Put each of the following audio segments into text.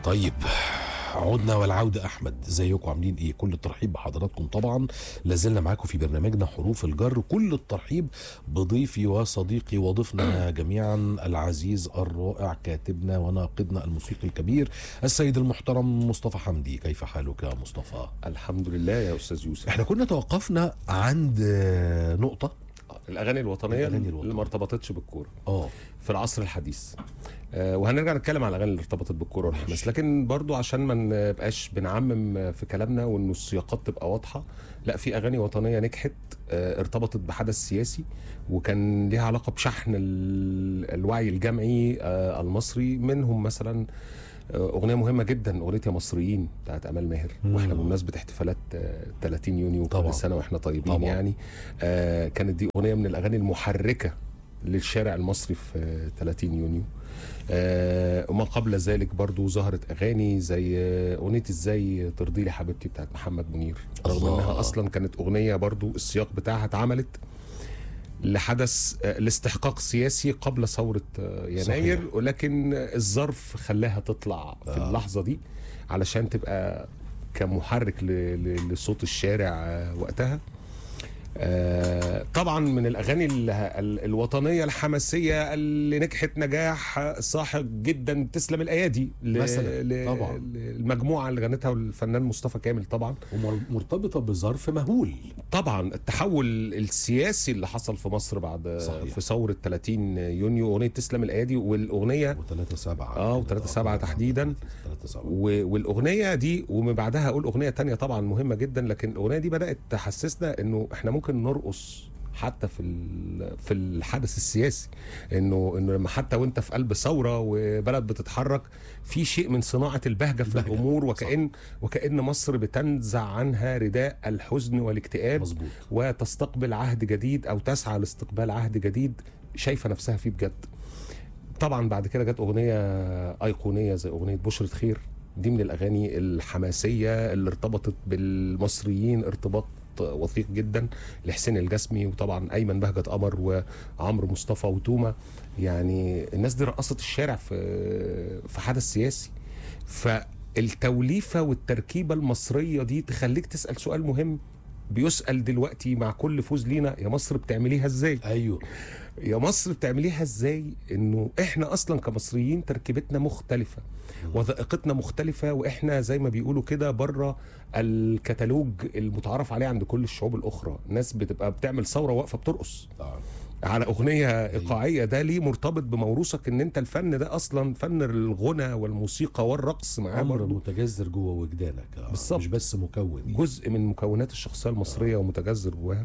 طيب عدنا والعودة أحمد ازيكم عاملين إيه كل الترحيب بحضراتكم طبعا لازلنا معاكم في برنامجنا حروف الجر كل الترحيب بضيفي وصديقي وضيفنا جميعا العزيز الرائع كاتبنا وناقدنا الموسيقي الكبير السيد المحترم مصطفى حمدي كيف حالك يا مصطفى الحمد لله يا استاذ يوسف احنا كنا توقفنا عند آه، نقطة الاغاني الوطنيه الأغاني اللي الوطنية. ما ارتبطتش بالكوره اه في العصر الحديث آه، وهنرجع نتكلم على الاغاني اللي ارتبطت بالكوره والحماس لكن برضو عشان ما نبقاش بنعمم في كلامنا وانه السياقات تبقى واضحه لا في اغاني وطنيه نجحت آه، ارتبطت بحدث سياسي وكان ليها علاقه بشحن ال- الوعي الجمعي آه، المصري منهم مثلا آه، اغنيه مهمه جدا اغنيه يا مصريين بتاعت امال ماهر مم. واحنا بمناسبه احتفالات آه، 30 يونيو طبعا. كل سنه واحنا طيبين طبعا. يعني آه، كانت دي اغنيه من الاغاني المحركه للشارع المصري في آه، 30 يونيو آه، وما قبل ذلك برضو ظهرت اغاني زي آه، اغنيه ازاي ترضي لي حبيبتي بتاعت محمد منير رغم الله. انها اصلا كانت اغنيه برضو السياق بتاعها اتعملت لحدث آه، لاستحقاق سياسي قبل ثوره آه، يناير صحيح. ولكن الظرف خلاها تطلع في آه. اللحظه دي علشان تبقى كمحرك ل- ل- لصوت الشارع آه، وقتها آه، طبعا من الاغاني ال- ال- الوطنيه الحماسيه اللي نجحت نجاح ساحق جدا تسلم الايادي ل- مثلاً، ل- طبعاً. المجموعه اللي غنتها الفنان مصطفى كامل طبعا ومرتبطة بظرف مهول طبعا التحول السياسي اللي حصل في مصر بعد صحيح. في ثوره 30 يونيو اغنيه تسلم الايادي والاغنيه و3 7 آه، و3 7 تحديداً. 3 7 و- والاغنيه دي ومن بعدها اقول اغنيه تانية طبعا مهمه جدا لكن الاغنيه دي بدات تحسسنا انه احنا ممكن نرقص حتى في ال- في الحدث السياسي انه انه لما حتى وانت في قلب ثوره وبلد بتتحرك في شيء من صناعه البهجه في البهجة، الامور وكان وكان مصر بتنزع عنها رداء الحزن والاكتئاب مظبوط وتستقبل عهد جديد او تسعى لاستقبال عهد جديد شايفه نفسها فيه بجد طبعا بعد كده جت اغنيه ايقونيه زي اغنيه بشرة خير دي من الاغاني الحماسيه اللي ارتبطت بالمصريين ارتباط وثيق جدا لحسين الجسمي وطبعا ايمن بهجت قمر وعمرو مصطفى وتوما يعني الناس دي رقصت الشارع في في حدث سياسي فالتوليفه والتركيبه المصريه دي تخليك تسال سؤال مهم بيسال دلوقتي مع كل فوز لينا يا مصر بتعمليها ازاي ايوه يا مصر بتعمليها ازاي انه احنا اصلا كمصريين تركيبتنا مختلفه وثائقتنا مختلفه واحنا زي ما بيقولوا كده بره الكتالوج المتعارف عليه عند كل الشعوب الاخرى ناس بتبقى بتعمل ثوره واقفه بترقص آه. على اغنيه ايقاعيه ده ليه مرتبط بموروثك ان انت الفن ده اصلا فن الغنى والموسيقى والرقص معاه امر برضه متجذر جوه وجدانك آه. بالظبط. مش بس مكون جزء من مكونات الشخصيه المصريه ومتجذر جواها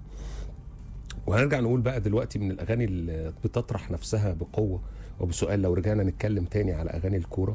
وهنرجع نقول بقى دلوقتي من الاغاني اللي بتطرح نفسها بقوه وبسؤال لو رجعنا نتكلم تاني على اغاني الكوره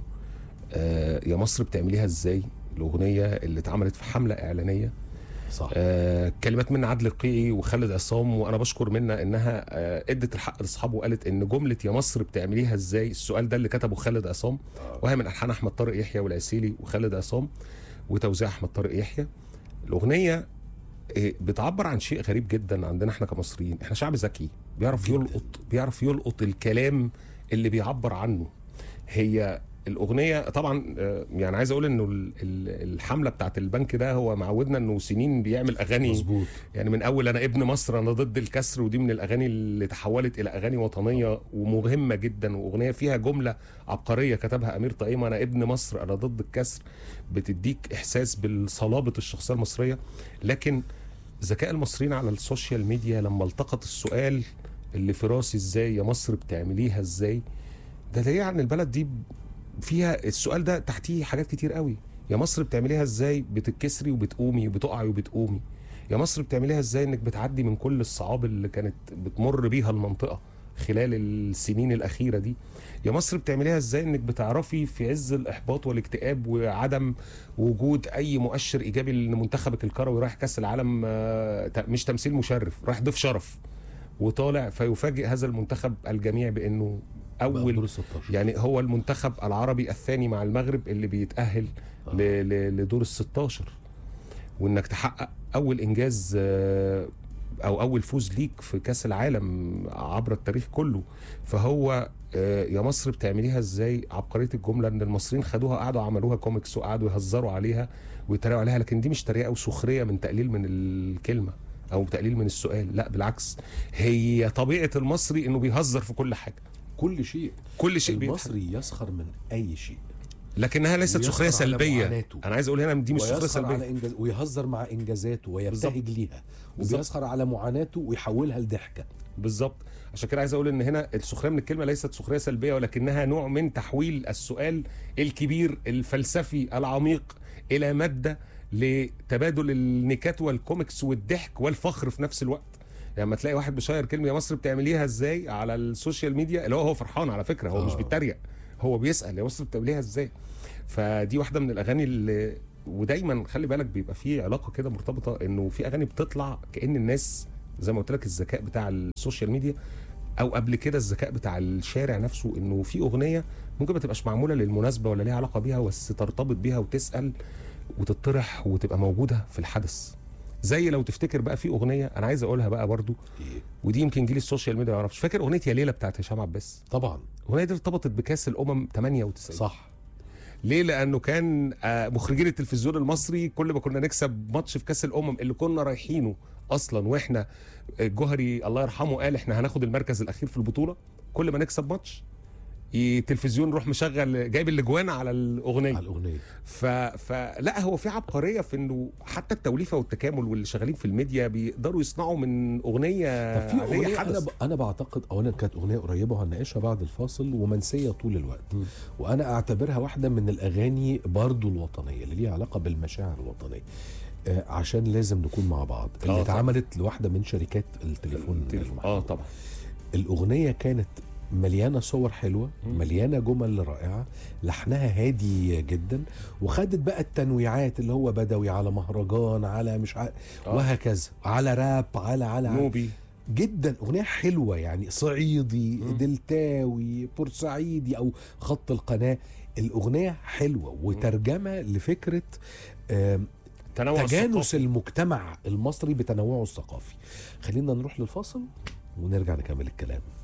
آه يا مصر بتعمليها ازاي الاغنيه اللي اتعملت في حمله اعلانيه صح آه كلمات من عدل القيعي وخالد عصام وانا بشكر منها انها آه ادت الحق لاصحابه وقالت ان جمله يا مصر بتعمليها ازاي السؤال ده اللي كتبه خالد عصام وهي من الحان احمد طارق يحيى والعسيلي وخالد عصام وتوزيع احمد طارق يحيى الاغنيه آه، بتعبر عن شيء غريب جدا عندنا احنا كمصريين احنا شعب ذكي بيعرف جداً. يلقط بيعرف يلقط الكلام اللي بيعبر عنه هي الاغنيه طبعا آه، يعني عايز اقول انه ال- ال- الحمله بتاعت البنك ده هو معودنا انه سنين بيعمل اغاني مظبوط يعني من اول انا ابن مصر انا ضد الكسر ودي من الاغاني اللي تحولت الى اغاني وطنيه ومهمه جدا واغنيه فيها جمله عبقريه كتبها امير طائمه انا ابن مصر انا ضد الكسر بتديك احساس بالصلابه الشخصيه المصريه لكن ذكاء المصريين على السوشيال ميديا لما التقط السؤال اللي في راسي ازاي يا مصر بتعمليها ازاي ده دليل عن البلد دي فيها السؤال ده تحتيه حاجات كتير قوي يا مصر بتعمليها ازاي بتتكسري وبتقومي وبتقعي وبتقومي يا مصر بتعمليها ازاي انك بتعدي من كل الصعاب اللي كانت بتمر بيها المنطقه خلال السنين الاخيره دي يا مصر بتعمليها ازاي انك بتعرفي في عز الاحباط والاكتئاب وعدم وجود اي مؤشر ايجابي لان منتخبك الكروي رايح كاس العالم آه، ت- مش تمثيل مشرف رايح ضيف شرف وطالع فيفاجئ هذا المنتخب الجميع بانه بقى دور اول ال 16 يعني هو المنتخب العربي الثاني مع المغرب اللي بيتأهل آه. ل- ل- لدور ال 16 وانك تحقق اول انجاز آه، او اول فوز ليك في كاس العالم عبر التاريخ كله فهو آه، يا مصر بتعمليها ازاي عبقريه الجمله ان المصريين خدوها قعدوا عملوها كوميكس وقعدوا يهزروا عليها ويتريقوا عليها لكن دي مش تريقه وسخريه من تقليل من الكلمه او تقليل من السؤال لا بالعكس هي طبيعه المصري انه بيهزر في كل حاجه كل شيء كل شيء بيضحك المصري يسخر من اي شيء لكنها ليست ويسخر سخريه على سلبيه معاناته. انا عايز اقول هنا دي مش سخريه ويسخر سلبيه على إنجاز ويهزر مع انجازاته ويبتهج ليها بالظبط. وبيسخر على معاناته ويحولها لضحكه بالظبط عشان كده عايز اقول ان هنا السخريه من الكلمه ليست سخريه سلبيه ولكنها نوع من تحويل السؤال الكبير الفلسفي العميق الى ماده لتبادل النكات والكوميكس والضحك والفخر في نفس الوقت لما تلاقي واحد بيشير كلمه يا مصر بتعمليها ازاي على السوشيال ميديا اللي هو هو فرحان على فكره هو مش آه. بيتريق هو بيسال يا مصر بتعمليها ازاي فدي واحده من الاغاني اللي ودايما خلي بالك بيبقى في علاقه كده مرتبطه انه في اغاني بتطلع كان الناس زي ما قلت لك الذكاء بتاع السوشيال ميديا او قبل كده الذكاء بتاع الشارع نفسه انه في اغنيه ممكن ما تبقاش معموله للمناسبه ولا ليها علاقه بيها بس ترتبط بيها وتسال وتطرح وتبقى موجوده في الحدث زي لو تفتكر بقى في اغنيه انا عايز اقولها بقى برضو إيه؟ ودي يمكن جيل السوشيال ميديا ما يعرفش فاكر اغنيه يا ليله بتاعت هشام عباس طبعا الاغنيه دي ارتبطت بكاس الامم 98 صح ليه لانه كان آه، مخرجين التلفزيون المصري كل ما كنا نكسب ماتش في كاس الامم اللي كنا رايحينه اصلا واحنا الجوهري الله يرحمه قال احنا هناخد المركز الاخير في البطوله كل ما نكسب ماتش ي- التلفزيون يروح مشغل جايب الاجوان على الاغنيه على الاغنيه ف... فلا هو في عبقريه في انه حتى التوليفه والتكامل واللي شغالين في الميديا بيقدروا يصنعوا من اغنيه طب في عادية اغنيه حدث. انا ب... انا بعتقد اولا كانت اغنيه قريبه وهنناقشها بعد الفاصل ومنسيه طول الوقت م. وانا اعتبرها واحده من الاغاني برضو الوطنيه اللي ليها علاقه بالمشاعر الوطنيه آه عشان لازم نكون مع بعض اللي طبعا. اتعملت لواحده من شركات التليفون التليفون. المحمول. اه طبعا الاغنيه كانت مليانه صور حلوه مم. مليانه جمل رائعه لحنها هادي جدا وخدت بقى التنويعات اللي هو بدوي على مهرجان على مش ع... آه. وهكذا على راب على على, على نوبي جدا اغنيه حلوه يعني صعيدي مم. دلتاوي بورسعيدي او خط القناه الاغنيه حلوه وترجمه لفكره آم، تنوع تجانس الثقافي. المجتمع المصري بتنوعه الثقافي خلينا نروح للفاصل ونرجع نكمل الكلام